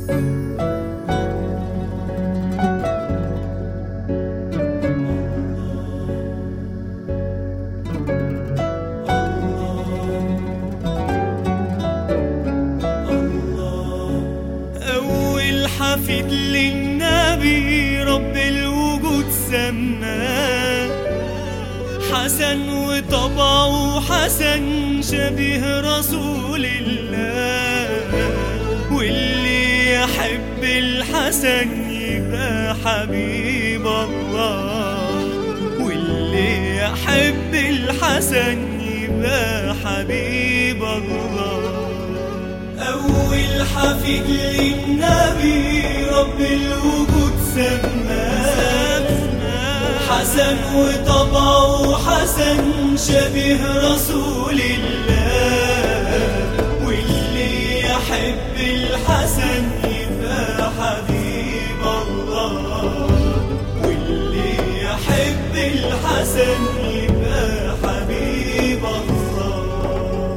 أول حفيد للنبي رب الوجود سماه حسن وطبعه حسن شبيه رسول الله واللي يحب الحسن يبقى حبيب الله واللي يحب الحسن يبقى حبيب الله أول حفيد للنبي رب الوجود سماه حسن وطبعه حسن شبيه رسول الله واللي يحب الحسن يبقى حبيب الله واللي يحب الحسن يبقى حبيب الله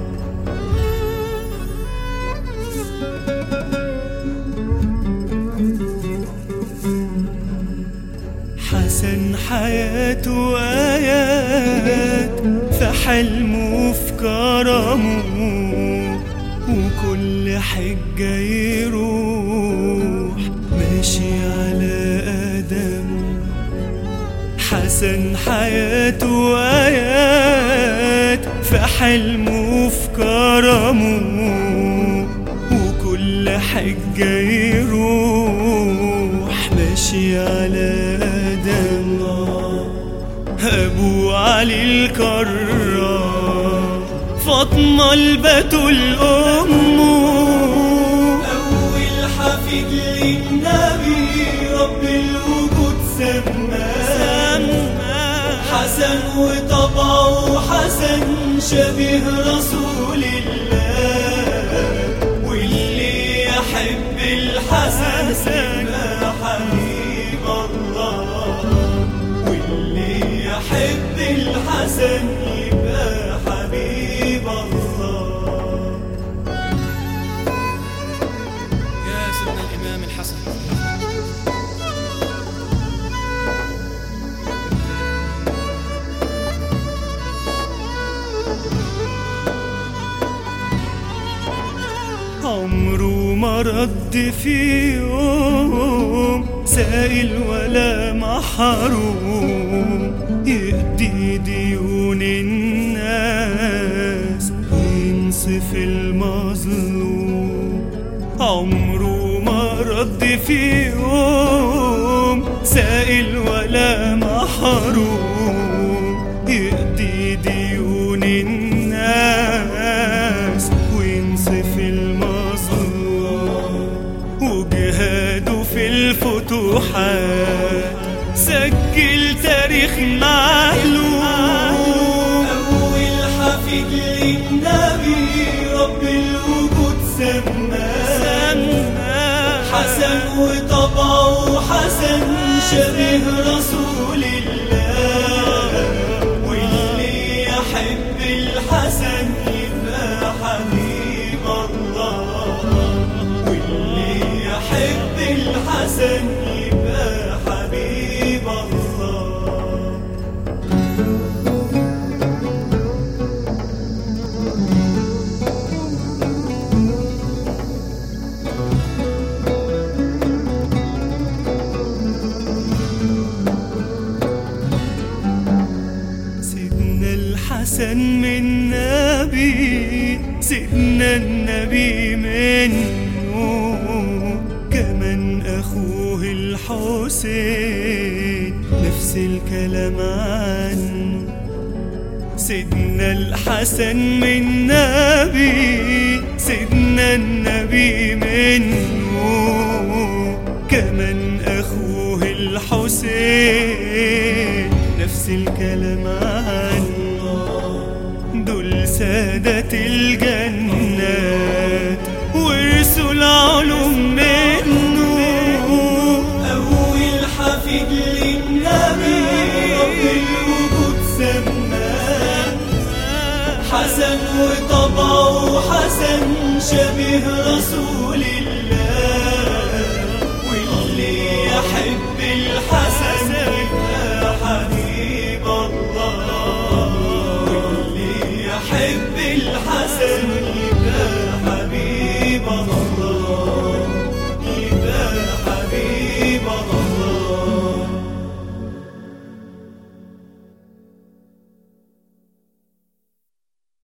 حسن حياته آيات في حلمه وفي كرمه وكل حجة يروح ماشي على قدمه حسن حياته آيات في حلمه وفي كرمه وكل حجة يروح ماشي على قدمه أبو علي الكرام فاطمة البتول أمه أول حفيد للنبي رب الوجود سماه حسن وطبعه حسن شبيه رسول الله واللي يحب الحسن يبقى حبيب الله واللي يحب الحسن يبقى حبيب الله يا سيدنا الإمام الحسن عمره ما رد في يوم سائل ولا محروم يقضي ديون الناس وينصف المظلوم عمره ما رد في يوم سائل ولا محروم يقضي ديون الناس وينصف المظلوم وجهاده في الفتوحات سجل تاريخ معلوم أول حفيد للنبي رب الوجود سماه حسن وطبعه حسن شبيه رسول الله واللي يحب الحسن يبقى حبيب الله واللي يحب الحسن يبقى حبيب الله سيدنا الحسن من نبي سيدنا النبي منه كمان أخوه الحسين نفس الكلام عنه سيدنا الحسن من نبي سيدنا النبي منه كمان أخوه الحسين نفس الكلام عنه دول سادة الجنات ورثوا العلوم منه أول حفيد للنبي رب الوجود سماه حسن وطبعه حسن شبيه رسول الله